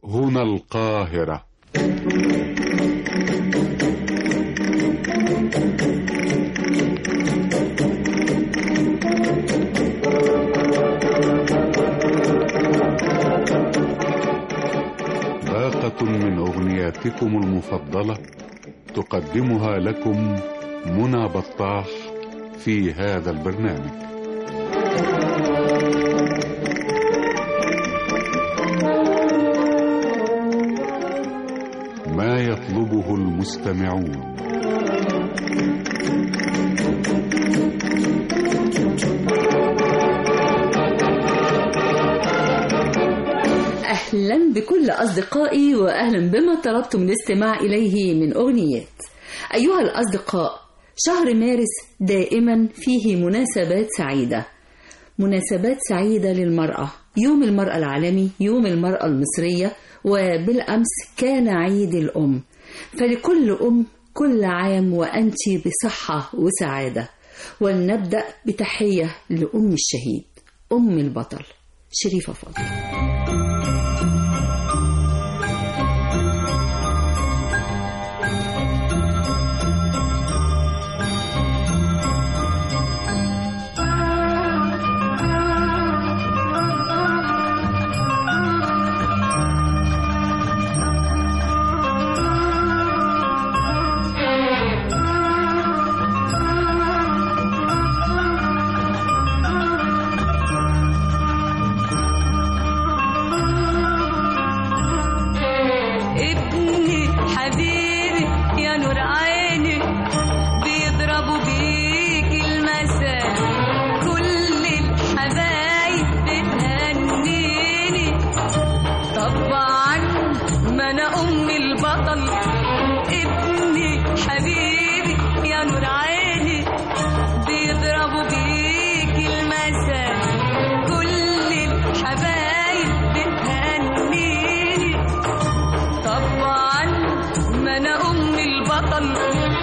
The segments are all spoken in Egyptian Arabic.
هنا القاهرة باقة من أغنياتكم المفضلة تقدمها لكم منى بطاح في هذا البرنامج ما يطلبه المستمعون أهلا بكل أصدقائي وأهلا بما طلبتم الاستماع إليه من أغنيات أيها الأصدقاء شهر مارس دائما فيه مناسبات سعيدة مناسبات سعيدة للمرأة يوم المرأة العالمي يوم المرأة المصرية وبالأمس كان عيد الأم فلكل أم كل عام وأنت بصحة وسعادة ولنبدأ بتحية لأم الشهيد أم البطل شريفة فاضل ابني حبيبي يا نور عيني بيضربوا بيك المثل كل الحبايب بتهنيني طبعا ما انا ام البطل ابني حبيبي يا نور عيني بيضربوا بيك المثل كل الحبايب بتهنيني طبعا ما انا ام البطل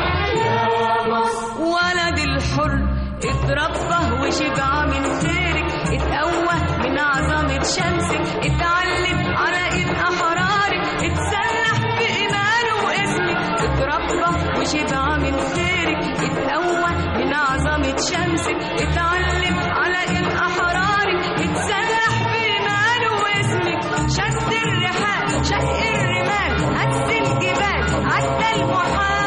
ولد الحر اتربى وشبع من خيرك اتقوى من عظمة شمسك اتعلم على ايد احرارك اتسلح بإيمانه واسمك اتربى وشبع من خيرك اتقوى من عظمة شمسك اتعلم على ايد احرارك اتسلح بإيمانه واسمك شد الرحال شق الرمال هز الجبال عدى المحال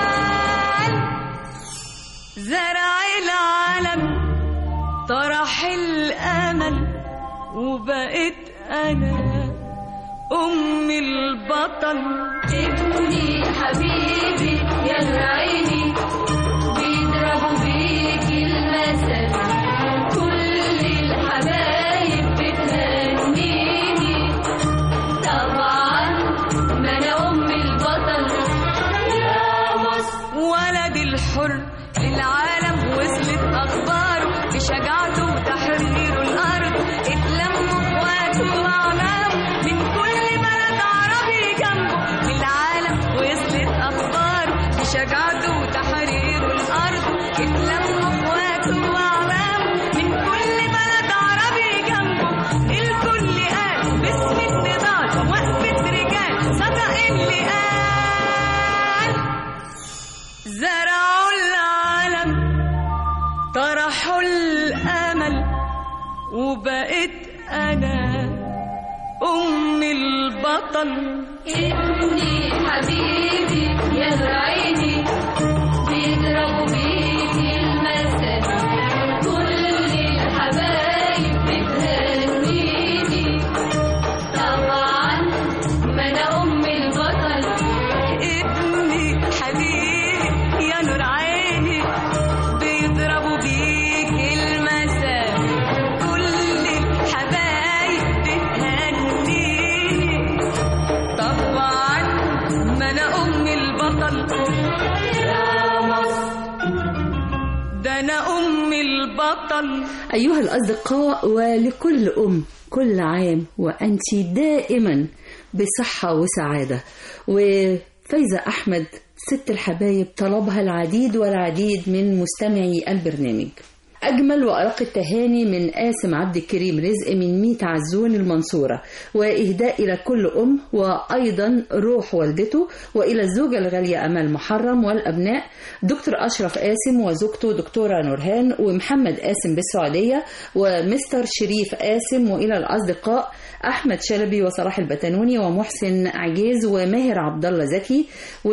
زرع العالم طرح الامل وبقيت انا ام البطل ابني حبيبي يا نور عيني بيضربوا بيك المثل كل الحبايب بتهنيني طبعا ما انا ام البطل يا مصر ولد الحر للعالم وصلت اخباره بشجاعته وتحريره الارض اتلموا اخواته واعمامه من كل بلد عربي جنبه للعالم وصلت اخباره بشجاعته وتحريره الارض اتلموا اخواته واعمامه من كل بلد عربي جنبه الكل قال باسم النضال وقفة رجال صدق اللي قال زرعوا العالم طرحوا الامل وبقيت انا ام البطل ابني حبيبي يا نور عيني بيضربوا بيك المثل كل الحبايب بتهنيني طبعا ما انا ام البطل ابني حبيبي يا نور عيني بيضربوا بيك المثل كل الحبايب بتهنيني طبعا ما انا ام البطل يا مصر ده انا ام البطل أيها الأصدقاء ولكل أم كل عام وأنت دائما بصحة وسعادة وفايزة أحمد ست الحبايب طلبها العديد والعديد من مستمعي البرنامج أجمل وأرق التهاني من قاسم عبد الكريم رزق من ميت عزون المنصورة وإهداء إلى كل أم وأيضا روح والدته وإلى الزوجة الغالية أمال محرم والأبناء دكتور أشرف قاسم وزوجته دكتورة نورهان ومحمد قاسم بالسعودية ومستر شريف قاسم وإلى الأصدقاء أحمد شلبي وصلاح البتنوني ومحسن عجيز وماهر عبد الله زكي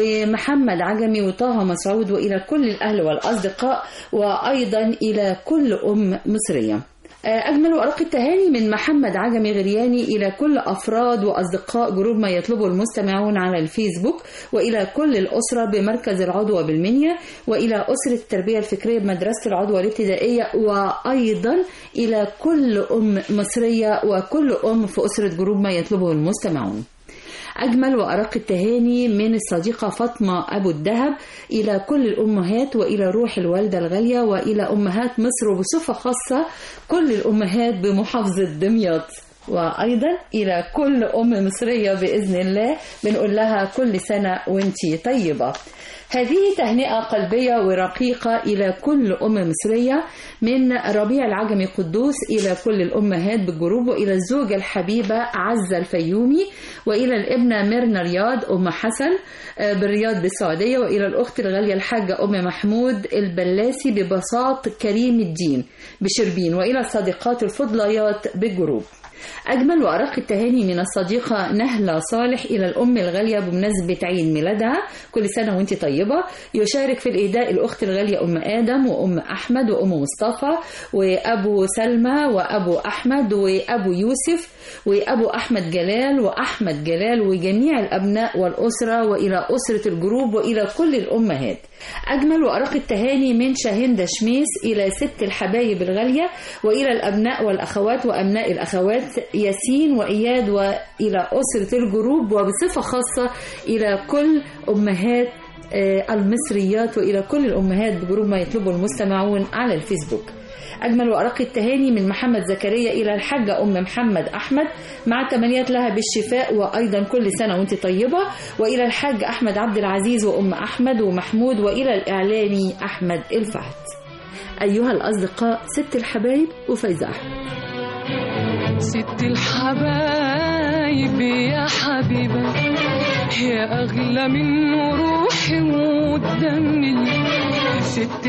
ومحمد عجمي وطه مسعود وإلى كل الأهل والأصدقاء وأيضا إلى كل أم مصرية أجمل وأرق التهاني من محمد عجمي غرياني إلى كل أفراد وأصدقاء جروب ما يطلبه المستمعون على الفيسبوك وإلى كل الأسرة بمركز العضوة بالمنيا وإلى أسرة التربية الفكرية بمدرسة العضوة الابتدائية وأيضا إلى كل أم مصرية وكل أم في أسرة جروب ما يطلبه المستمعون أجمل وأرق التهاني من الصديقة فاطمة أبو الدهب إلى كل الأمهات وإلى روح الوالدة الغالية وإلى أمهات مصر وبصفة خاصة كل الأمهات بمحافظة دمياط وأيضا إلى كل أم مصرية بإذن الله بنقول لها كل سنة وانتي طيبة هذه تهنئة قلبية ورقيقة إلى كل أم مصرية من ربيع العجمي قدوس إلى كل الأمهات بالجروب وإلى الزوجة الحبيبة عزة الفيومي وإلى الابنة ميرنا رياض أم حسن بالرياض بالسعودية وإلى الأخت الغالية الحاجة أم محمود البلاسي ببساط كريم الدين بشربين وإلى الصديقات الفضليات بالجروب أجمل وأرق التهاني من الصديقة نهلة صالح إلى الأم الغالية بمناسبة عيد ميلادها كل سنة وانت طيبة يشارك في الإهداء الأخت الغالية أم آدم وأم أحمد وأم مصطفى وأبو سلمى وأبو أحمد وأبو يوسف وأبو أحمد جلال وأحمد جلال وجميع الأبناء والأسرة وإلى أسرة الجروب وإلى كل الأمهات أجمل وأرق التهاني من شاهندة شميس إلى ست الحبايب الغالية وإلى الأبناء والأخوات وأبناء الأخوات ياسين وإياد وإلى أسرة الجروب وبصفة خاصة إلى كل أمهات المصريات وإلى كل الأمهات بجروب ما يطلبه المستمعون على الفيسبوك أجمل وأرق التهاني من محمد زكريا إلى الحاجة أم محمد أحمد مع تمنيات لها بالشفاء وأيضا كل سنة وأنت طيبة وإلى الحاج أحمد عبد العزيز وأم أحمد ومحمود وإلى الإعلامي أحمد الفهد أيها الأصدقاء ست الحبايب وفايزة أحمد ست الحبايب يا حبيبة يا أغلى من روحي ودمي ست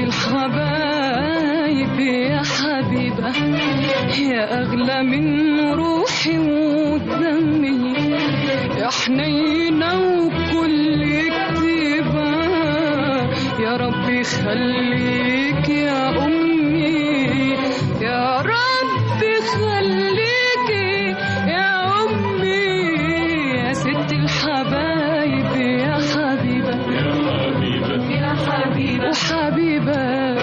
الحبايب يا حبيبة يا أغلى من روحي ودمي يا حنينة وكل كتيبة يا رب يخليك يا أمي يا رب يخليك يا أمي يا ست الحبايب يا حبيبة يا حبيبة وحبيبة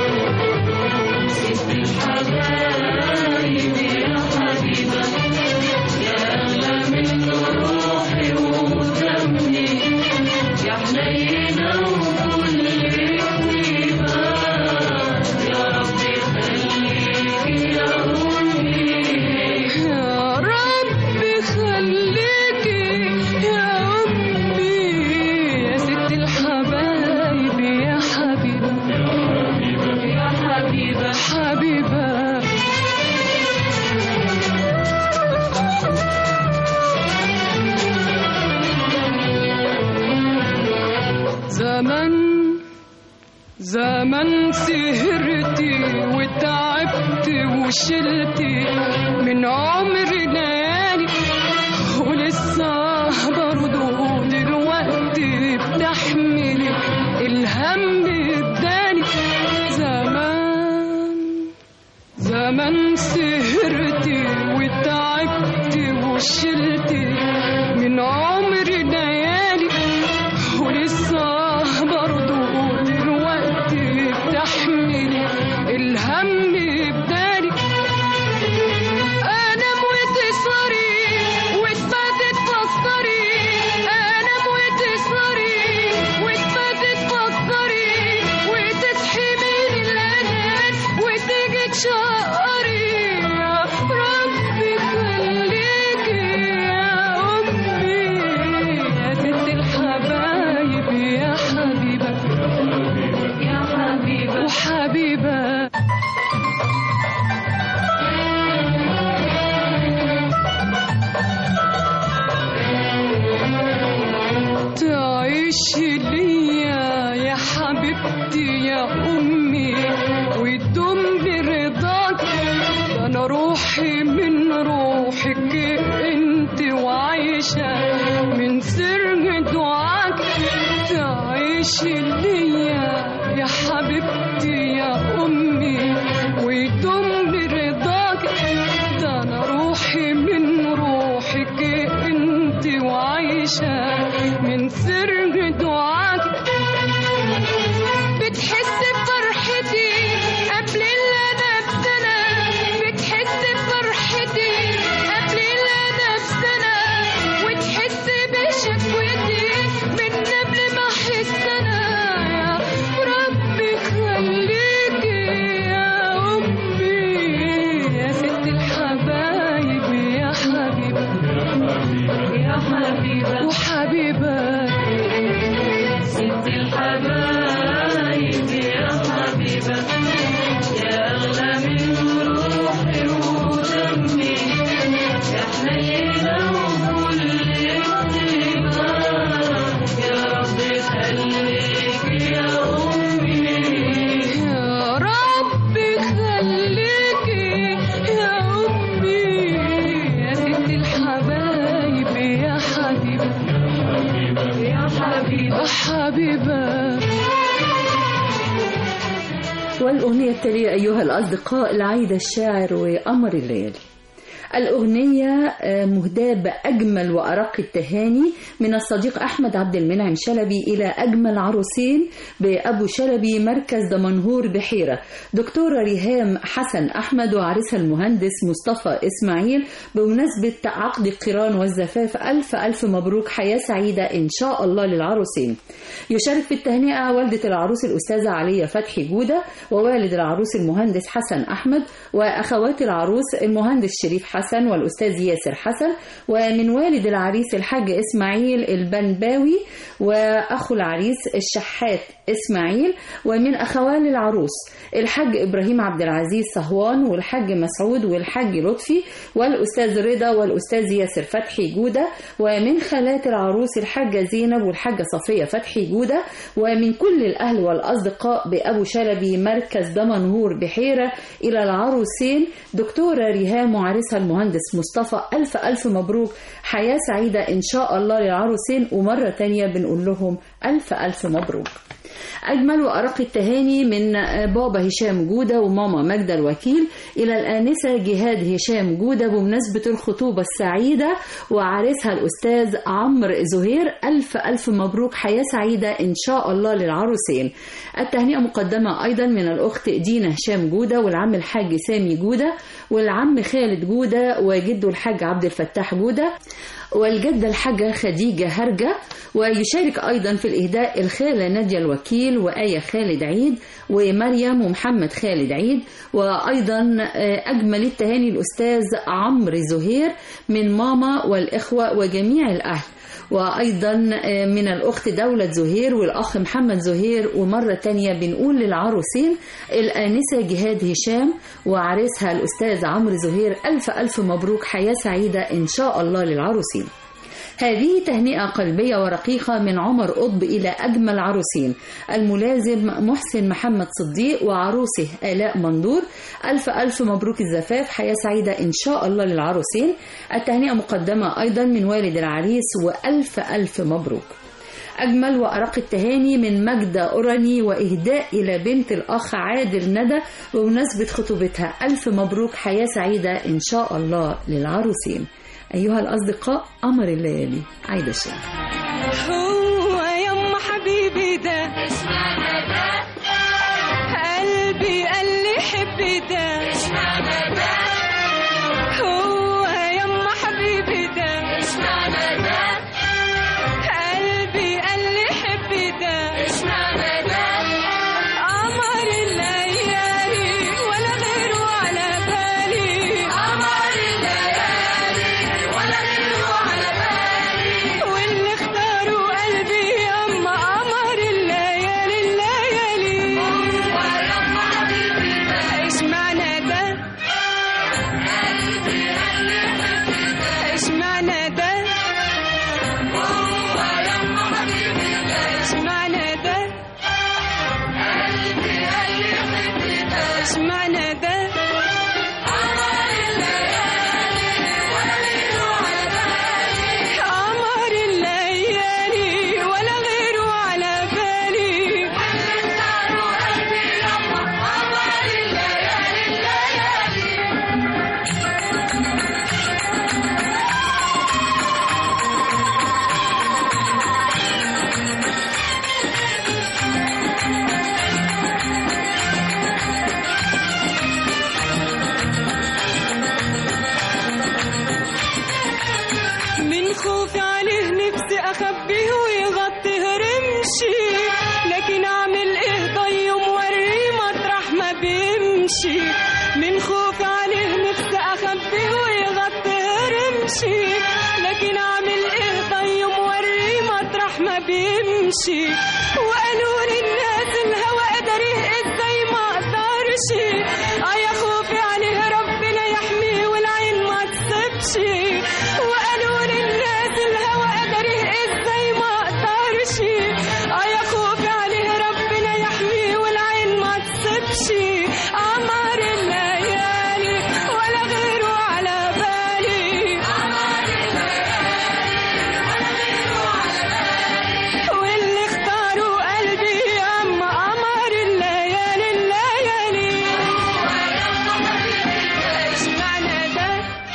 ست الحبايب يا حبيبة يا أغلى من روحي ودمي يا حنينة وكل طيبة يا رب يخليك يا أمي يا رب يخليك يا أمي يا ست الحبايب يا حبيبة يا حبيبة حبيبة زمن زمن سهرتي وتعبت وشلتي من عمري ليالي ولسه برضه دلوقتي بتحملي الهم الداني زمان زمان سهرتي وتعبت وشلتي من عمري ليالي ولسه برضه دلوقتي بتحملي الهم بداري انام تعيشي ليا يا حبيبتي يا أمي ويدوم برضاك ده أنا روحي من روحك أنت وعايشة من سر دعاك تعيشي ليا يا حبيبتي يا أمي ويدوم برضاك ده أنا روحي من روحك أنت وعايشة من سر دعاك بتحس بفرحتي قبل اللي أنا بسنة بتحس بفرحتي قبل اللي أنا بسنة وتحس بشكوتي من قبل ما أحس أنا يا ربي خليكي يا أمي يا ست الحبايب يا حبيبة يا حبيبة وحبيبة ست الحبايب يا حبيبة يا أغلى من روحي ودمي يا حنينة وكل طيبة يا رب خليك يا أمي يا رب خليك يا أمي يا ست الحبايب يا حبيبة يا حبيبة حبيبة والأغنية التالية أيها الأصدقاء لعيدة الشاعر وقمر الليالي الأغنية آه، مهداة بأجمل وأرق التهاني من الصديق أحمد عبد المنعم شلبي إلى أجمل عروسين بأبو شلبي مركز دمنهور بحيرة دكتورة ريهام حسن أحمد وعريسها المهندس مصطفى إسماعيل بمناسبة عقد القران والزفاف ألف ألف مبروك حياة سعيدة إن شاء الله للعروسين يشارك في التهنئة والدة العروس الأستاذة علية فتحي جودة ووالد العروس المهندس حسن أحمد وأخوات العروس المهندس شريف حسن والأستاذ ياسر حسن ومن والد العريس الحاج إسماعيل البنباوي وأخو العريس الشحات إسماعيل ومن أخوال العروس الحاج إبراهيم عبد العزيز صهوان والحاج مسعود والحاج لطفي والأستاذ رضا والأستاذ ياسر فتحي جودة ومن خالات العروس الحاجة زينب والحاجة صفية فتحي جودة ومن كل الأهل والأصدقاء بأبو شلبي مركز دمنهور بحيرة إلى العروسين دكتورة ريهام وعريسها المهندس مصطفى ألف ألف مبروك حياة سعيدة إن شاء الله للعروسين ومرة تانية بنقول لهم ألف ألف مبروك أجمل وأرق التهاني من بابا هشام جودة وماما ماجدة الوكيل إلى الآنسة جهاد هشام جودة بمناسبة الخطوبة السعيدة وعريسها الأستاذ عمرو زهير ألف ألف مبروك حياة سعيدة إن شاء الله للعروسين التهنئة مقدمة أيضا من الأخت دينا هشام جودة والعم الحاج سامي جودة والعم خالد جودة وجده الحاج عبد الفتاح جودة والجدة الحاجة خديجة هرجة ويشارك أيضا في الإهداء الخالة نادية الوكيل وآية خالد عيد ومريم ومحمد خالد عيد وأيضا أجمل التهاني الأستاذ عمرو زهير من ماما والإخوة وجميع الأهل وأيضا من الأخت دولة زهير والأخ محمد زهير ومرة تانية بنقول للعروسين الآنسة جهاد هشام وعريسها الأستاذ عمرو زهير ألف ألف مبروك حياة سعيدة إن شاء الله للعروسين هذه تهنئة قلبية ورقيقة من عمر قطب إلى أجمل عروسين الملازم محسن محمد صديق وعروسه آلاء مندور ألف ألف مبروك الزفاف حياة سعيدة إن شاء الله للعروسين التهنئة مقدمة أيضا من والد العريس وألف ألف مبروك أجمل وأرق التهاني من مجدة أوراني وإهداء إلى بنت الأخ عادل ندى بمناسبة خطوبتها ألف مبروك حياة سعيدة إن شاء الله للعروسين أيها الأصدقاء قمر الليالي عايدة الشيخ هو يما حبيبي ده اسمعنا ده قلبي قال لي حبي ده اسمعنا ده هو يما حبيبي ده اسمعنا ده قلبي قال لي حبي ده اسمعنا ده قمر الليالي ولا غيره على بالي قمر الليالي ولا غيره على بالي واللي اختاروا ما بيمشي وقالوا للناس الهوى قدره ازاي ما اقدرش اه يا خوفي عليه ربنا يحميه والعين ما تصبش وقالوا للناس الهوى قدره ازاي ما اقدرش اه يا خوفي عليه ربنا يحميه والعين ما تصبش قمر الليالي ولا غيره على بالي واللي اختاروا قلبي اما قمر الليالي الليالي اشمعنى ده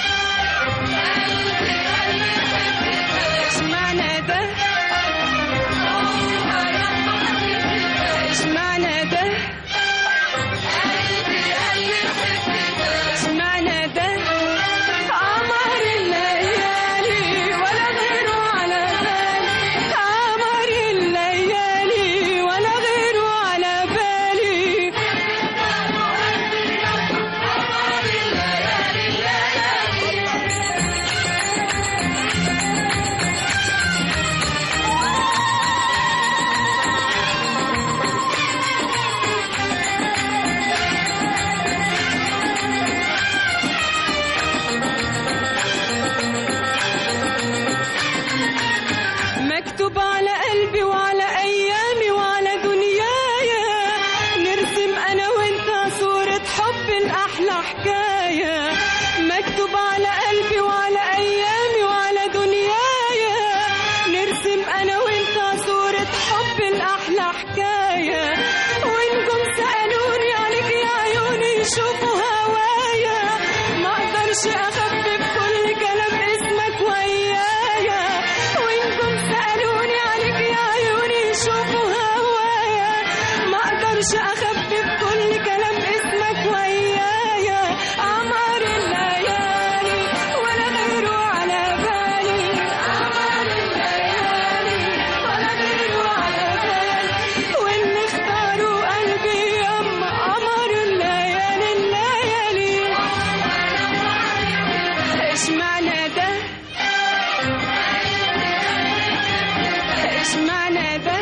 اشمعنى ده اشمعنى ده اشمعنى ده قمر الليالي ولا غيره على بالي قمر الليالي ولا غيره على بالي مكتوب على قلبي وعلى ايامي وعلى دنيايا نرسم انا وانت صورة حب الاحلى حكاية مكتوب على قلبي وعلى ايامي وعلى دنيايا نرسم انا وانت صورة حب الاحلى حكاية ونجم سألوني عليك يا عيوني يشوفوا هوايا ما اقدرش اخبي بكل كلام اسمك ويايا وانكم سألوني عليك يا عيوني يشوفوا هوايا ما اقدرش اخبي بكل كلام اسمك ويايا قمر الليالي ولا غيره على بالي قمر الليالي ولا غيره على بالي واللي اختاروا قلبي يما قمر الليالي الليالي اشمعنى ده اشمعنى ده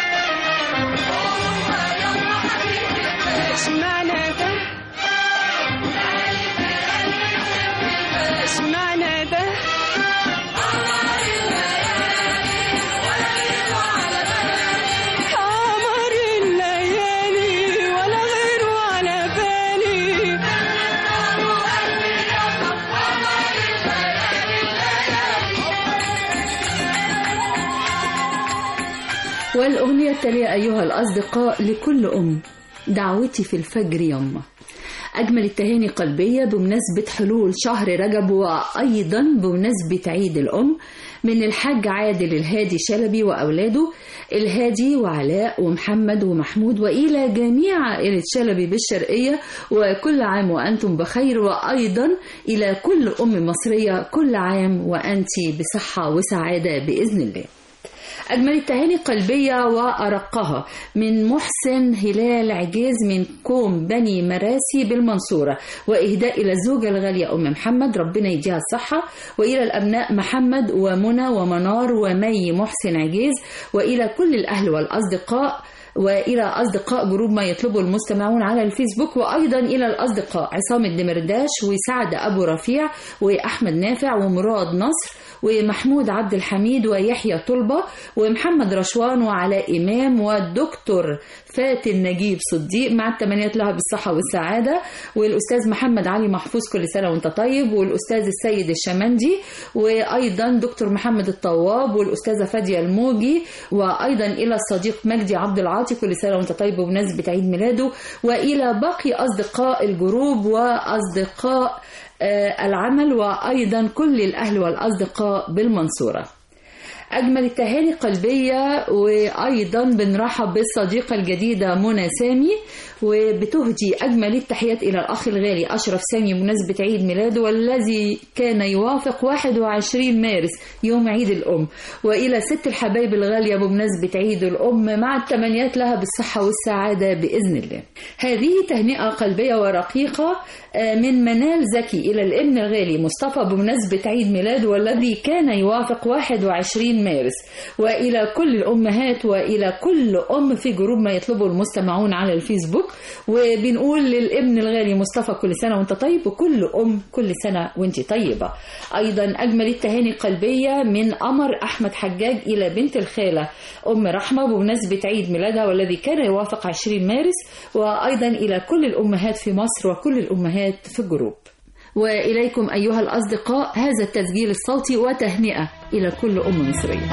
اشمعنى ده اشمعنى ده قمر الليالي ولا غيره على بالي والأغنية التالية أيها الأصدقاء لكل أم دعوتي في الفجر يما أجمل التهاني قلبية بمناسبة حلول شهر رجب وأيضا بمناسبة عيد الأم من الحاج عادل الهادي شلبي وأولاده الهادي وعلاء ومحمد ومحمود وإلى جميع عائلة شلبي بالشرقية وكل عام وأنتم بخير وأيضا إلى كل أم مصرية كل عام وأنت بصحة وسعادة بإذن الله أجمل التهاني قلبية وأرقها من محسن هلال عجيز من كوم بني مراسي بالمنصورة وإهداء إلى الزوجة الغالية أم محمد ربنا يديها الصحة وإلى الأبناء محمد ومنى ومنار ومي محسن عجيز وإلى كل الأهل والأصدقاء وإلى أصدقاء جروب ما يطلبه المستمعون على الفيسبوك وأيضا إلى الأصدقاء عصام الدمرداش وسعد أبو رفيع وأحمد نافع ومراد نصر ومحمود عبد الحميد ويحيى طلبة ومحمد رشوان وعلاء إمام والدكتور فاتن نجيب صديق مع التمنيات لها بالصحة والسعادة والأستاذ محمد علي محفوظ كل سنة وأنت طيب والأستاذ السيد الشمندي وأيضا دكتور محمد الطواب والأستاذة فادية الموجي وأيضا إلى الصديق مجدي عبد العاطي كل سنة وأنت طيب بمناسبة عيد ميلاده وإلى باقي أصدقاء الجروب وأصدقاء آه، العمل وأيضا كل الأهل والأصدقاء بالمنصورة أجمل التهاني قلبية وأيضا بنرحب بالصديقة الجديدة منى سامي وبتهدي أجمل التحيات إلى الأخ الغالي أشرف سامي بمناسبة عيد ميلاده والذي كان يوافق 21 مارس يوم عيد الأم وإلى ست الحبايب الغالية بمناسبة عيد الأم مع التمنيات لها بالصحة والسعادة بإذن الله هذه تهنئة قلبية ورقيقة آه، من منال زكي إلى الابن الغالي مصطفى بمناسبة عيد ميلاده والذي كان يوافق 21 20 مارس وإلى كل الأمهات وإلى كل أم في جروب ما يطلبه المستمعون على الفيسبوك وبنقول للابن الغالي مصطفى كل سنة وانت طيب وكل أم كل سنة وانت طيبة أيضا أجمل التهاني القلبية من قمر أحمد حجاج إلى بنت الخالة أم رحمة بمناسبة عيد ميلادها والذي كان يوافق 20 مارس وأيضا إلى كل الأمهات في مصر وكل الأمهات في الجروب وإليكم أيها الأصدقاء هذا التسجيل الصوتي وتهنئة إلى كل أم مصرية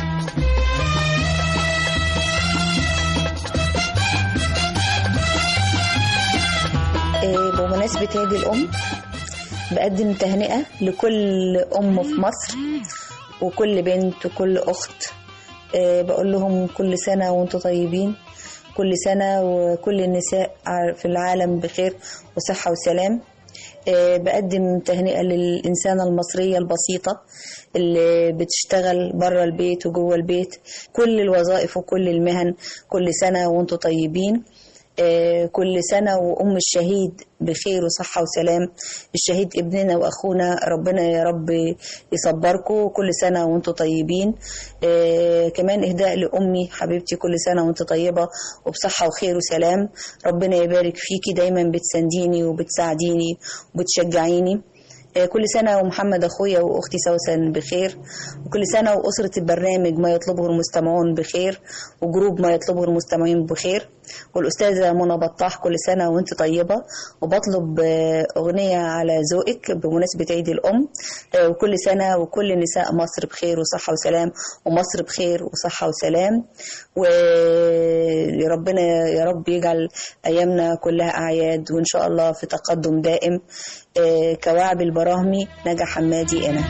آه، بمناسبة عيد الأم بقدم تهنئة لكل أم في مصر وكل بنت وكل أخت آه، بقول لهم كل سنة وانتم طيبين كل سنة وكل النساء ع- في العالم بخير وصحة وسلام آه، بقدم تهنئة للإنسانة المصرية البسيطة اللي بتشتغل بره البيت وجوه البيت كل الوظائف وكل المهن كل سنة وانتم طيبين آه، كل سنة وأم الشهيد بخير وصحة وسلام الشهيد ابننا وأخونا ربنا يا رب يصبركم كل سنة وانتم طيبين آه، كمان إهداء لأمي حبيبتي كل سنة وانت طيبة وبصحة وخير وسلام ربنا يبارك فيكي دايما بتسانديني وبتساعديني وبتشجعيني آه، كل سنة ومحمد أخويا وأختي سوسن بخير وكل سنة وأسرة البرنامج ما يطلبه المستمعون بخير وجروب ما يطلبه المستمعين بخير والأستاذة منى بطاح كل سنة وأنت طيبة وبطلب آه، أغنية على ذوقك بمناسبة عيد الأم آه، وكل سنة وكل نساء مصر بخير وصحة وسلام ومصر بخير وصحة وسلام وربنا يا رب يجعل أيامنا كلها أعياد وإن شاء الله في تقدم دائم آه، كواعب البراهمي نجا حمادي أنا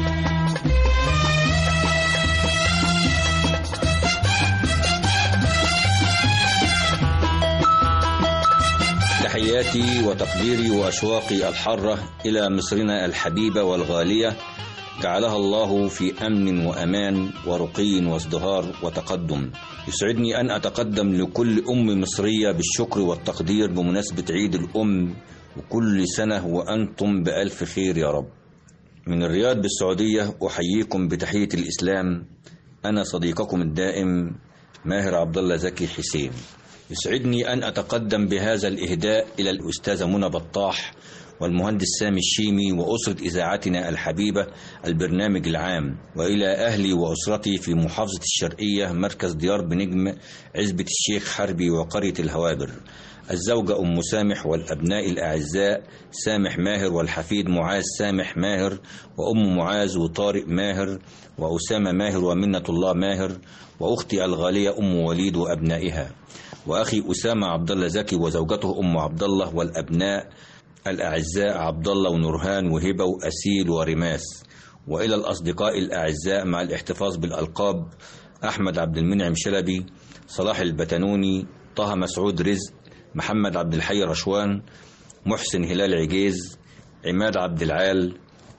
تحياتي وتقديري واشواقي الحاره الى مصرنا الحبيبه والغاليه جعلها الله في امن وامان ورقي وازدهار وتقدم يسعدني ان اتقدم لكل ام مصريه بالشكر والتقدير بمناسبه عيد الام وكل سنه وانتم بالف خير يا رب من الرياض بالسعوديه احييكم بتحيه الاسلام انا صديقكم الدائم ماهر عبد الله زكي حسين يسعدني أن أتقدم بهذا الإهداء إلى الأستاذة منى بطاح والمهندس سامي الشيمي وأسرة إذاعتنا الحبيبة البرنامج العام وإلى أهلي وأسرتي في محافظة الشرقية مركز ديار بنجم عزبة الشيخ حربي وقرية الهوابر الزوجة أم سامح والأبناء الأعزاء سامح ماهر والحفيد معاذ سامح ماهر وأم معاذ وطارق ماهر وأسامة ماهر ومنة الله ماهر وأختي الغالية أم وليد وأبنائها واخي اسامه عبد الله زكي وزوجته ام عبد الله والابناء الاعزاء عبد الله ونورهان وهبه واسيل ورماس والى الاصدقاء الاعزاء مع الاحتفاظ بالالقاب احمد عبد المنعم شلبي صلاح البتنوني طه مسعود رزق محمد عبد الحي رشوان محسن هلال عجيز عماد عبد العال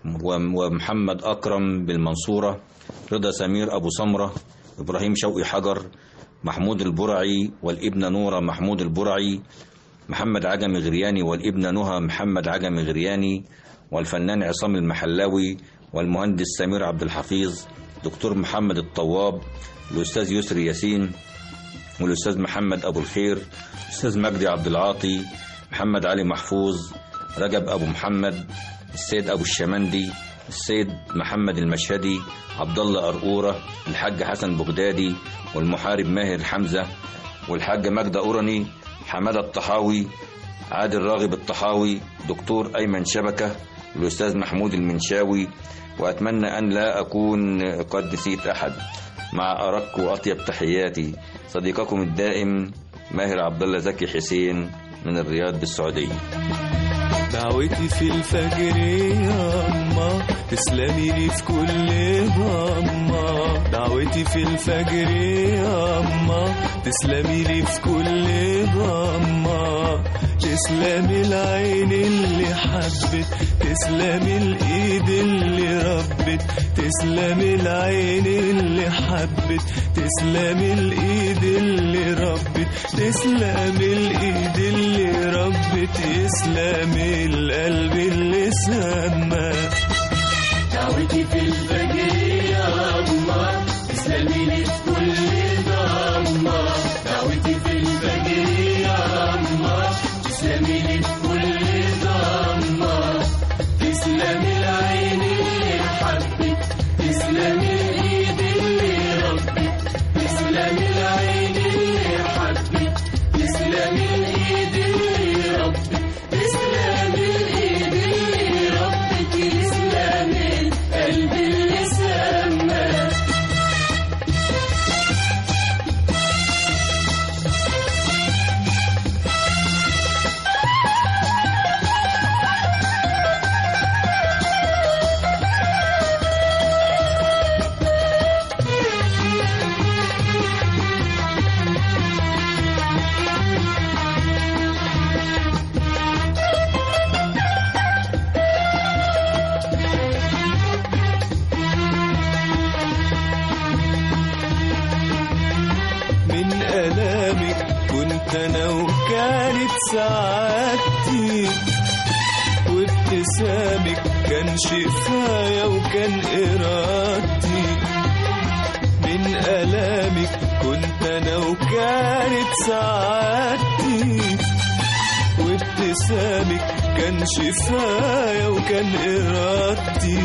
ومحمد اكرم بالمنصوره رضا سمير ابو سمره ابراهيم شوقي حجر محمود البرعي والابنة نورة محمود البرعي محمد عجمي غرياني والابنة نهى محمد عجمي غرياني والفنان عصام المحلاوي والمهندس سمير عبد الحفيظ دكتور محمد الطواب الأستاذ يسري ياسين والأستاذ محمد أبو الخير الأستاذ مجدي عبد العاطي محمد علي محفوظ رجب أبو محمد السيد أبو الشمندي السيد محمد المشهدي عبد الله أرقورة الحاج حسن بغدادي والمحارب ماهر حمزة والحاج مجدة أورني حمادة الطحاوي عادل راغب الطحاوي دكتور أيمن شبكة الأستاذ محمود المنشاوي وأتمنى أن لا أكون قد نسيت أحد مع أرق وأطيب تحياتي صديقكم الدائم ماهر عبد الله زكي حسين من الرياض بالسعودية دعوتي في الفجر يا أما تسلمي لي في كل ضمة دعوتي في الفجر يا أما تسلمي لي في كل ضمة تسلمي العين اللي حبت تسلمي الإيد اللي ربت تسلمي العين اللي حبت تسلمي الإيد اللي ربت تسلمي الإيد اللي ربت يسلمي القلب اللي سمى دعوتي في الفجر يا الله تسلمي لي في كل ضمة دعوتي في الفجر يا أما تسلمي لي في كل ضمة تسلمي العين اللي حبك تسلمي الإيد اللي ربك تسلمي العين اللي حبك تسلمي الإيد اللي ربك تسلمي الإيد اللي ربك تسلمي القلب اللي سماك من ألامك كنت أنا وكانت سعادتي وابتسامك كان شفايا وكان إرادتي من ألامك كنت أنا وكانت سعادتي وابتسامك كان شفايا وكان إرادتي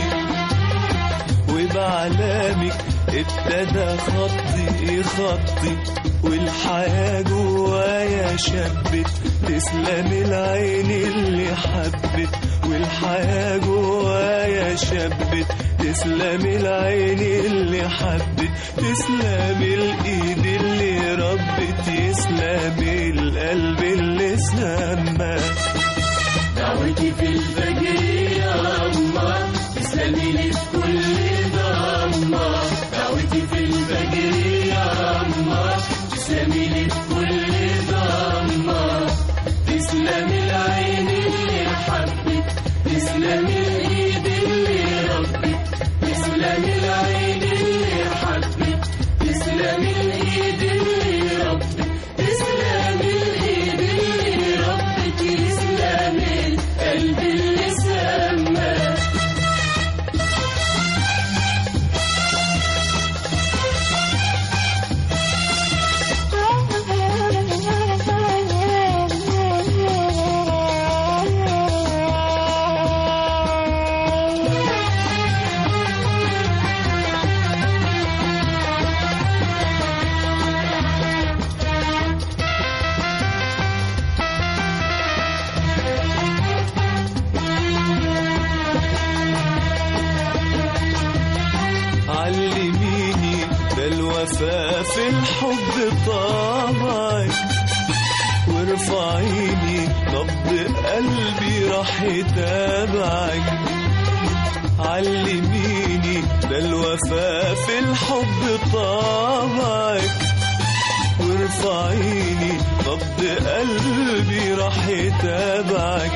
وبعلامك ابتدى خطي خطي والحياة جوايا شبت تسلم العين اللي حبت والحياة جوايا شبت تسلم العين اللي حبت تسلم الايد اللي ربت يسلم القلب اللي سمى دعوتي في الفجر يا الله تسلمي لي في كل ضمة دعوتي في الفجر يا الله تسلمي لي في كل ضمة تسلمي العين اللي حبك تسلمي الايد اللي ربك تسلمي العين اللي حبك تسلمي الايد اللي ربك تسلمي الايد اللي ربك تسلمي القلب اللي سماك علميني ده الوفاء في الحب طبعك وارفعيني نبض قلبي راح يتابعك علميني ده الوفاء في الحب طبعك وارفعيني نبض قلبي راح يتابعك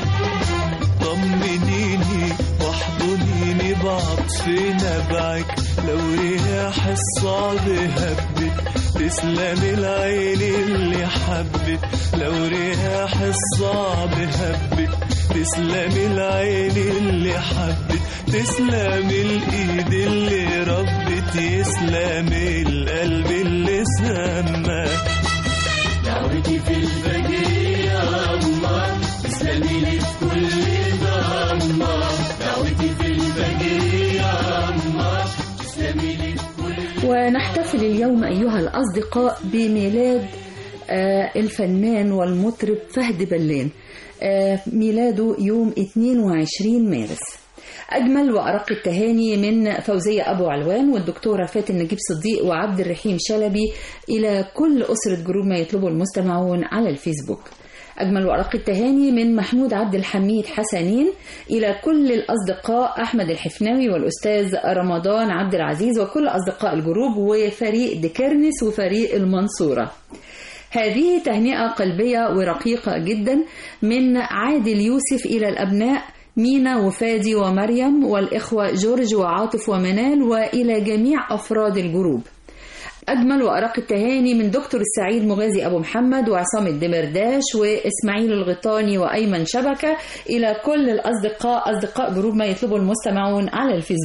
طمنيني واحضنيني بعطف نبعك لو رياح الصعب هبت تسلم العين اللي حبت لو رياح الصعب هبت تسلم العين اللي حبت تسلم الايد اللي ربت يسلم القلب اللي سماك دعوتي في الفجر يا الله تسلمي لي في كل ضمة دعوتي في الفجر يا الله تسلمي لي في كل ونحتفل اليوم أيها الأصدقاء بميلاد آه، الفنان والمطرب فهد بلان آه، ميلاده يوم 22 مارس أجمل وأرق التهاني من فوزية أبو علوان والدكتورة فاتن نجيب صديق وعبد الرحيم شلبي إلى كل أسرة جروب ما يطلبه المستمعون على الفيسبوك أجمل وأرق التهاني من محمود عبد الحميد حسنين إلى كل الأصدقاء أحمد الحفناوي والأستاذ رمضان عبد العزيز وكل أصدقاء الجروب وفريق ديكرنس وفريق المنصورة هذه تهنئة قلبية ورقيقة جدا من عادل يوسف إلى الأبناء مينا وفادي ومريم والإخوة جورج وعاطف ومنال وإلى جميع أفراد الجروب أجمل وأرق التهاني من دكتور السعيد مغازي أبو محمد وعصام الدمرداش وإسماعيل الغيطاني وأيمن شبكة إلى كل الأصدقاء أصدقاء جروب ما يطلبه المستمعون على الفيسبوك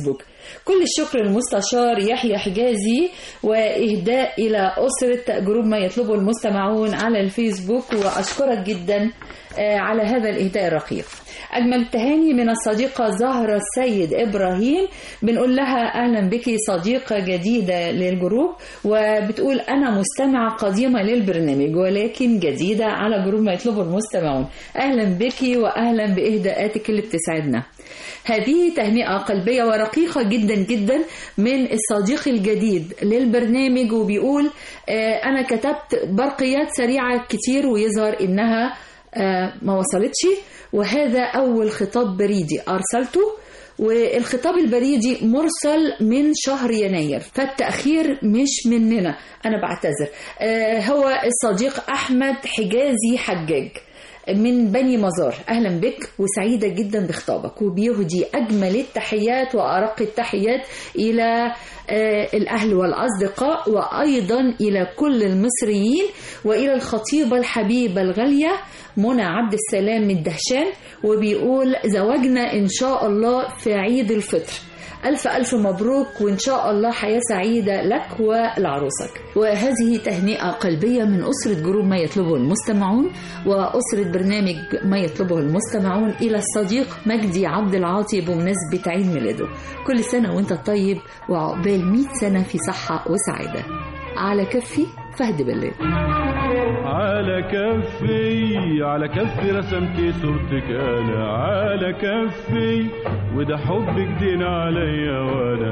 كل الشكر للمستشار يحيى حجازي وإهداء إلى أسرة جروب ما يطلبه المستمعون على الفيسبوك وأشكرك جدا آه، على هذا الإهداء الرقيق أجمل التهاني من الصديقة زهرة السيد إبراهيم بنقول لها أهلا بك صديقة جديدة للجروب وبتقول أنا مستمعة قديمة للبرنامج ولكن جديدة على جروب ما يطلبه المستمعون أهلا بك وأهلا بإهداءاتك اللي بتسعدنا هذه تهنئة قلبية ورقيقة جدا جدا من الصديق الجديد للبرنامج وبيقول آه، أنا كتبت برقيات سريعة كتير ويظهر إنها آه، ما وصلتش وهذا أول خطاب بريدي أرسلته والخطاب البريدي مرسل من شهر يناير فالتأخير مش مننا أنا بعتذر آه، هو الصديق أحمد حجازي حجاج من بني مزار أهلا بك وسعيدة جدا بخطابك وبيهدي أجمل التحيات وأرق التحيات إلى آه، الأهل والأصدقاء وأيضا إلى كل المصريين وإلى الخطيبة الحبيبة الغالية منى عبد السلام من دهشان وبيقول زواجنا إن شاء الله في عيد الفطر ألف ألف مبروك وإن شاء الله حياة سعيدة لك ولعروسك وهذه تهنئة قلبية من أسرة جروب ما يطلبه المستمعون وأسرة برنامج ما يطلبه المستمعون إلى الصديق مجدي عبد العاطي بمناسبة عيد ميلاده كل سنة وانت طيب وعقبال 100 سنة في صحة وسعادة على كفي فهد بالليل على كفي على كفي رسمت صورتك انا على كفي وده حبك دين عليا وانا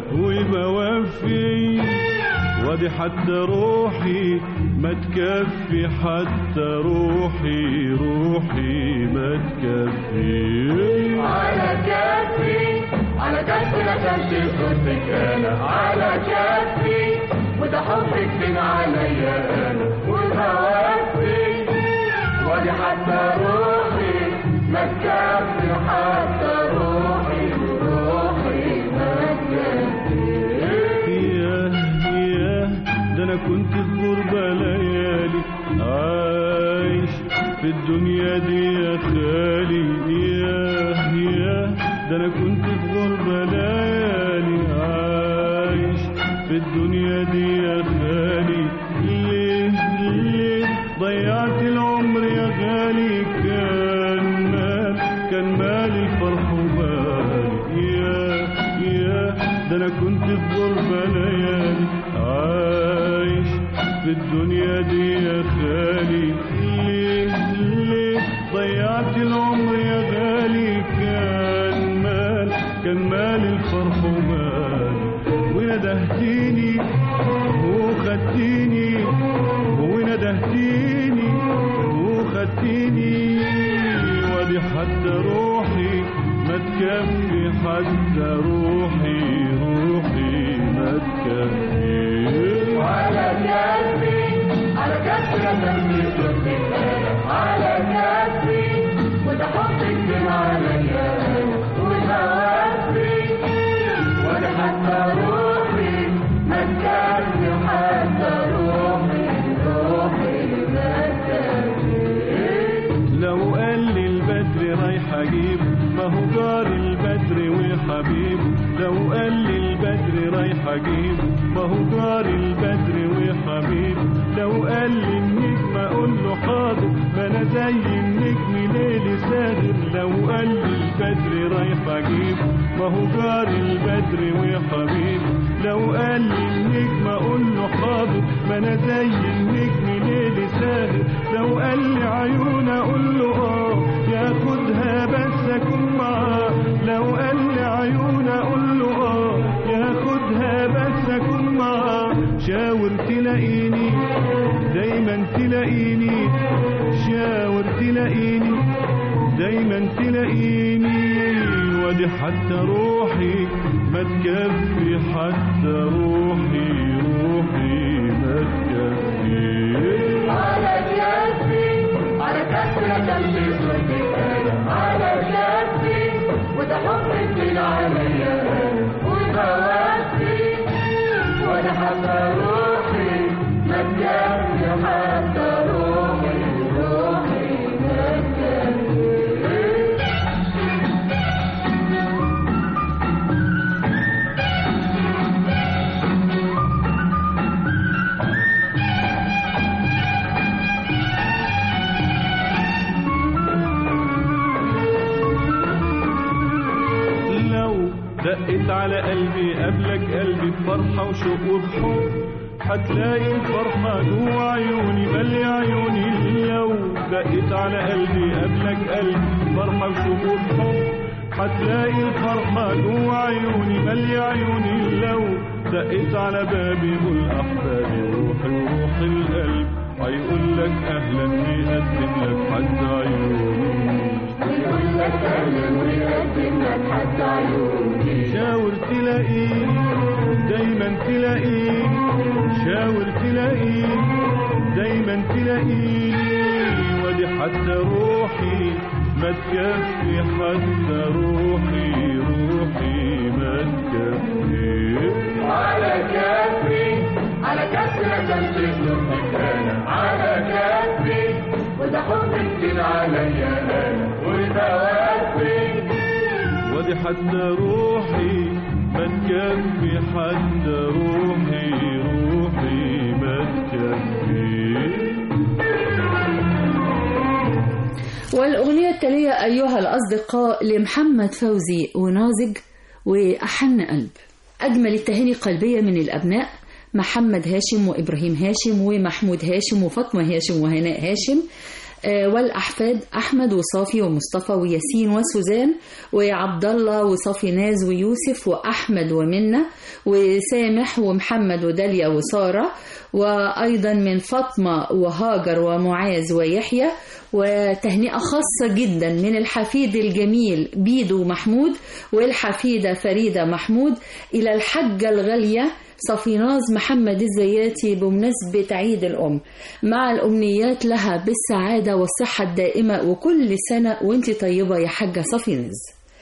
وبوفي وادي حتى روحي ما تكفي حتى روحي روحي ما تكفي على كفي على كفي رسمت صورتك انا على كفي وده حبك فين عليا انا وبوفي ودي حتى روحي ما تكفي حتى روحي روحي ما تكفي ياه ياه ده انا كنت في غربة ليالي عايش في الدنيا دي يا خالي ياه ياه ده انا كنت في غربة ليالي عايش في الدنيا دي يا خالي ليه ليه ضيعت العمر يا غالي كان مال كان مالي الفرح وبالي يا يا ده انا كنت في غربة ليالي عايش في الدنيا دي يا خالي ليه ليه ضيعت العمر يا غالي كان مال كان مال الفرح ومالي وندهتيني وخدتيني وندهتيني وخدتيني وادي حتى روحي ما تكفي حتى روحي روحي ما تكفي على كفي على كفي رسمت صورتك انا على كفي وده حبك فين عليا انا وبوفي وده حتى روحي ما تكفي حتى روحي روحي ما تكفي لو قال لي البدر رايح اجيب ما هو جار البدر وحبيبه لو قال لي البدر رايح اجيب ما هو جار البدر وحبيبه لو قال لي النجم اقول له حاضر ما انا زي النجم ليلي ساهر لو قال لي البدر رايح اجيب ما هو جار البدر وحبيبه لو قال لي النجم اقول له حاضر ما انا زي النجم ليلي ساهر لو قال لي عيون اقول له اه ياخدها بس اكون معاه لو قال لي عيون اقول له اه ياخدها بس اكون معاه شاور تلاقيني دايما تلاقيني شاور تلاقيني دايما تلاقيني وادي حتى روحي ما تكفي حتى روحي روحي ما تكفي على كفي على كفي رسمت صورتك انا على كفي وده حبك فين عليا انا وبوفي وده حتى روحي ما تكفي حتى روحي روحي ما تكفي فرحة وشوق وبحب هتلاقي الفرحة جوا عيوني مالي عيوني لو دقت على قلبي قبلك قلبي فرحة وشوق وبحب هتلاقي الفرحة جوا عيوني مالي عيوني لو دقت على بابي قول أحبابي روحي وروح القلب هيقول لك أهلا ويقدم لك حد عيوني يقول لك أهلا ويقدم لك حد عيوني شاور تلاقيه دايما تلاقيه شاور تلاقيه دايما تلاقيه ودي حتى روحي ما تكفي حتى روحي روحي ما تكفي على كفي على كفي رسمت بنوتك أنا على كفي وده حب كتير عليا أنا وده وفي ودي حتى روحي ما تكفي حتى روحي روحي ما تكفي والأغنية التالية أيها الأصدقاء لمحمد فوزي ونازج وأحن قلب أجمل التهاني قلبية من الأبناء محمد هاشم وإبراهيم هاشم ومحمود هاشم وفاطمة هاشم وهناء هاشم آه، والأحفاد أحمد وصافي ومصطفى وياسين وسوزان وعبد الله وصافي ناز ويوسف وأحمد ومنة وسامح ومحمد وداليا وسارة وأيضا من فاطمة وهاجر ومعاذ ويحيى وتهنئة خاصة جدا من الحفيد الجميل بيدو محمود والحفيدة فريدة محمود إلى الحجة الغالية صفيناز محمد الزياتي بمناسبة عيد الأم مع الأمنيات لها بالسعادة والصحة الدائمة وكل سنة وانت طيبة يا حاجة صفيناز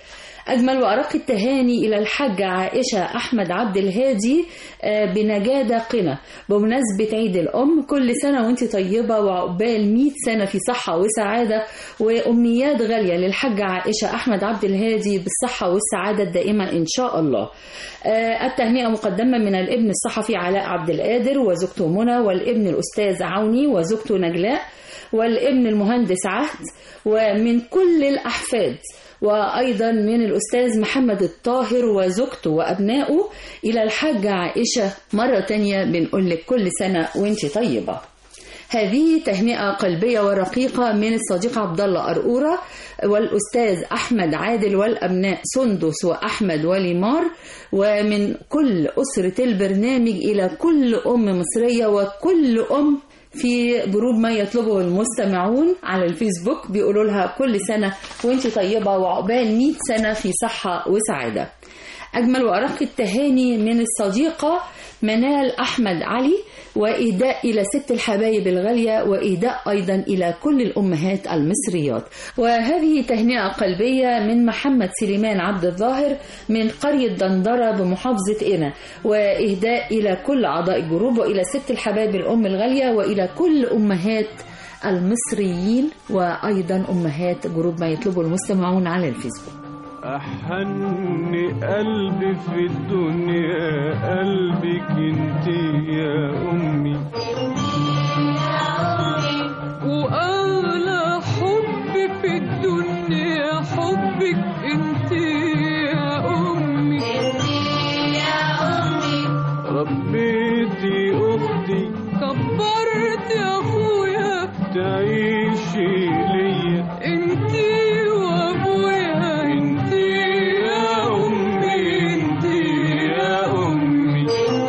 أجمل وأرق التهاني إلى الحاجة عائشة أحمد عبد الهادي آه، بنجادة قنا بمناسبة عيد الأم كل سنة وانت طيبة وعقبال 100 سنة في صحة وسعادة وأمنيات غالية للحاجة عائشة أحمد عبد الهادي بالصحة والسعادة الدائمة إن شاء الله آه، التهنئة مقدمة من الابن الصحفي علاء عبد القادر وزوجته منى والابن الأستاذ عوني وزوجته نجلاء والابن المهندس عهد ومن كل الأحفاد وأيضا من الأستاذ محمد الطاهر وزوجته وأبنائه إلى الحاجة عائشة مرة تانية بنقول لك كل سنة وانت طيبة هذه تهنئة قلبية ورقيقة من الصديق عبد الله أرقورة والأستاذ أحمد عادل والأبناء سندس وأحمد وليمار ومن كل أسرة البرنامج إلى كل أم مصرية وكل أم في جروب ما يطلبه المستمعون على الفيسبوك بيقولوا لها كل سنة وانت طيبة وعقبال 100 سنة في صحة وسعادة أجمل وأرق التهاني من الصديقة منال أحمد علي وإهداء إلى ست الحبايب الغالية وإهداء أيضا إلى كل الأمهات المصريات وهذه تهنئة قلبية من محمد سليمان عبد الظاهر من قرية دندرة بمحافظة قنا وإهداء إلى كل أعضاء الجروب وإلى ست الحبايب الأم الغالية وإلى كل أمهات المصريين وأيضا أمهات جروب ما يطلبه المستمعون على الفيسبوك أحن قلبي في الدنيا قلبك انت يا أمي وأغلى حب في الدنيا حبك انت يا أمي ربيتي أختي كبرت يا أخويا تعيشي ليا انت وأبويا انت يا أمي انت يا أمي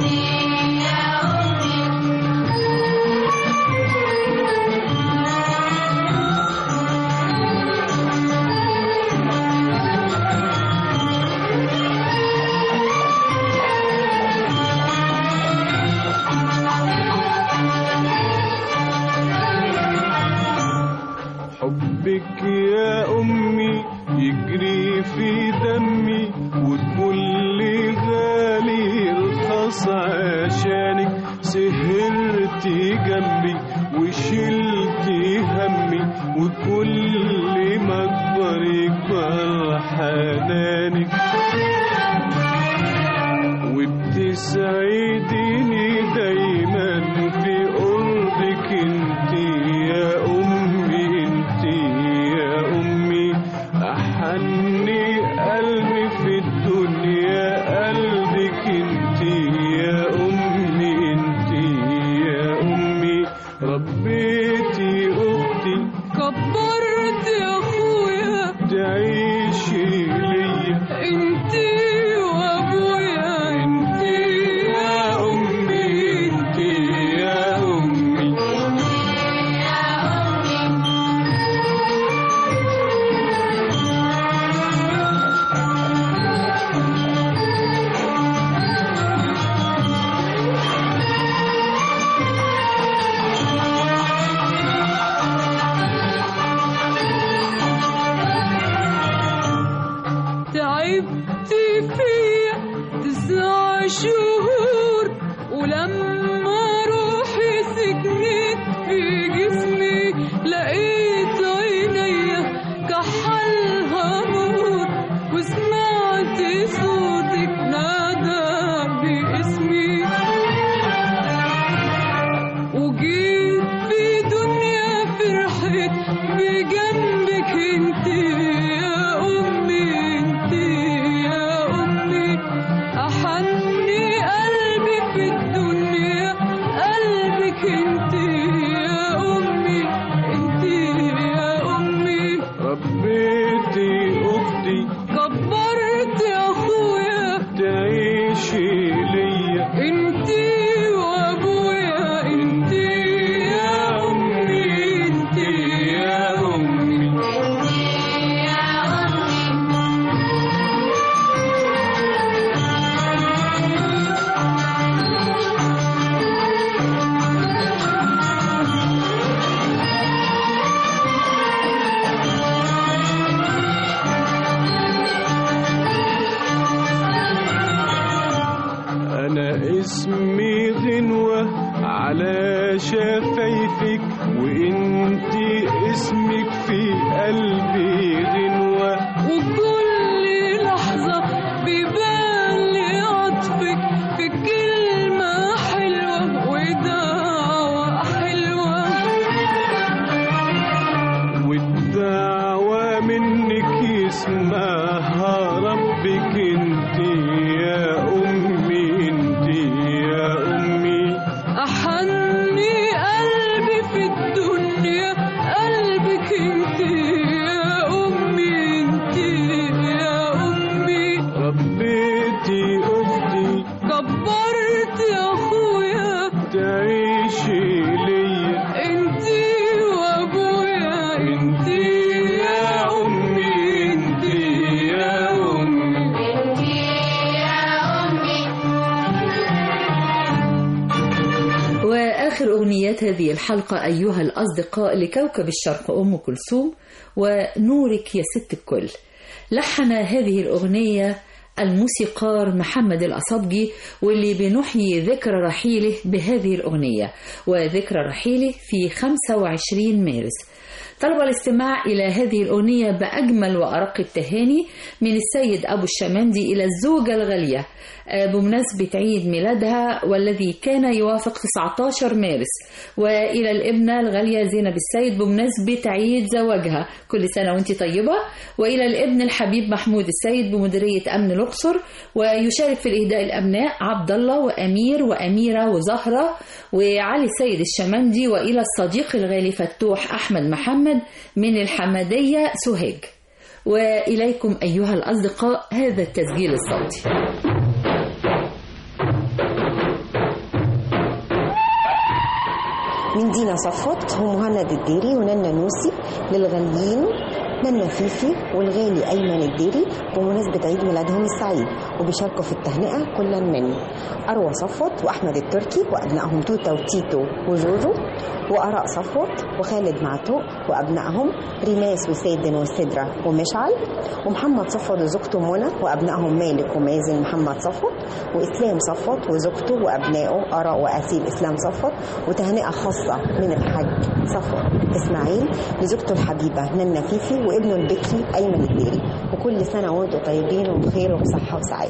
حبك يا أمي يجري في دمي وتقول لي غالي رخص عشانك سهرتي جنبي وشلتي همي وكل ما اكبر يكبر حنانك وبتسعديني دايما في قربك انت يا امي انت يا امي احني قلبي في الدنيا قلبك انت يا على شفايفك وانت اسمك في قلبي غنوة وكل لحظة بيبان لي عطفك في كلمة حلوة ودعوة حلوة والدعوة منك يسمعها ربك انت يا أمي انت يا أمي أحني قلبي في الدنيا قلبك انت يا أمي انت يا أمي ربيتي أختي كبرت يا أخويا تعيشي ليا انت وأبويا انت يا أمي انت يا أمي وآخر أغنيات هذه الحلقة أيها الأصدقاء لكوكب الشرق أم كلثوم ونورك يا ست الكل لحن هذه الأغنية الموسيقار محمد الأصبجي واللي بنحيي ذكرى رحيله بهذه الأغنية وذكرى رحيله في 25 مارس طلب الاستماع إلى هذه الأغنية بأجمل وأرق التهاني من السيد أبو الشمندي إلى الزوجة الغالية آه، بمناسبة عيد ميلادها والذي كان يوافق 19 مارس وإلى الابنة الغالية زينب السيد بمناسبة عيد زواجها كل سنة وانت طيبة وإلى الابن الحبيب محمود السيد بمديرية أمن الأقصر ويشارك في الإهداء الأبناء عبد الله وأمير وأميرة وزهرة وعلي السيد الشمندي وإلى الصديق الغالي فتوح أحمد محمد من الحمدية سوهاج وإليكم أيها الأصدقاء هذا التسجيل الصوتي من دينا صفوت ومهند الديري وننا نوسي للغاليين ننا فيفي والغالي أيمن الديري بمناسبة عيد ميلادهم السعيد وبيشاركوا في التهنئة كلا من أروى صفوت وأحمد التركي وأبنائهم توتا وتيتو وجوجو وآراء صفوت وخالد معتوق وأبنائهم ريماس وسيدن وسدرة ومشعل ومحمد صفوت وزوجته منى وأبنائهم مالك ومازن محمد صفوت وإسلام صفوت وزوجته وأبنائه آراء وأسيل إسلام صفوت وتهنئة خاصة من الحاج صفوت إسماعيل لزوجته الحبيبة ننا فيفي وابنه البكري أيمن الديري وكل سنة وأنتم طيبين وبخير وبصحة وسعادة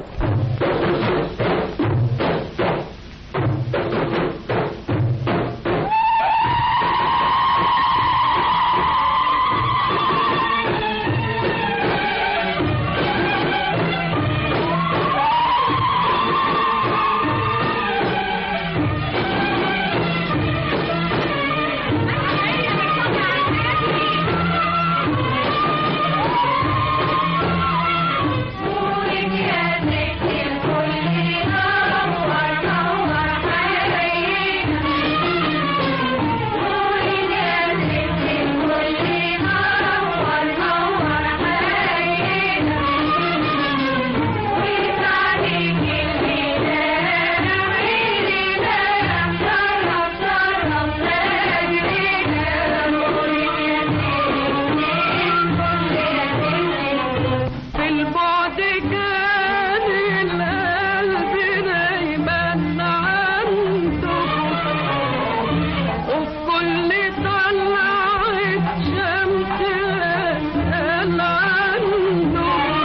في البعد كان القلب دايما عندكم وفي كل طلعت شمس أسأل عنكم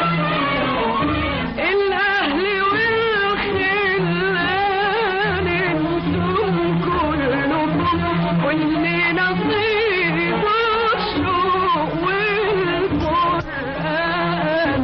الأهل والخلان انتم كلكم واللي نصيب الشوق والقرآن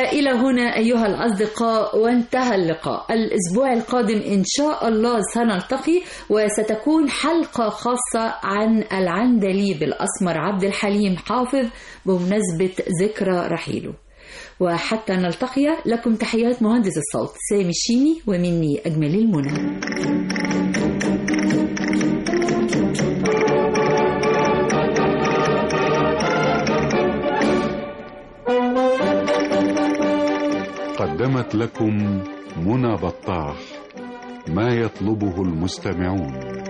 وإلى هنا أيها الأصدقاء وانتهى اللقاء الأسبوع القادم إن شاء الله سنلتقي وستكون حلقة خاصة عن العندليب الأسمر عبد الحليم حافظ بمناسبة ذكرى رحيله وحتى نلتقي لكم تحيات مهندس الصوت سامي الشيني ومني أجمل المنى قدمت لكم منى بطاح ما يطلبه المستمعون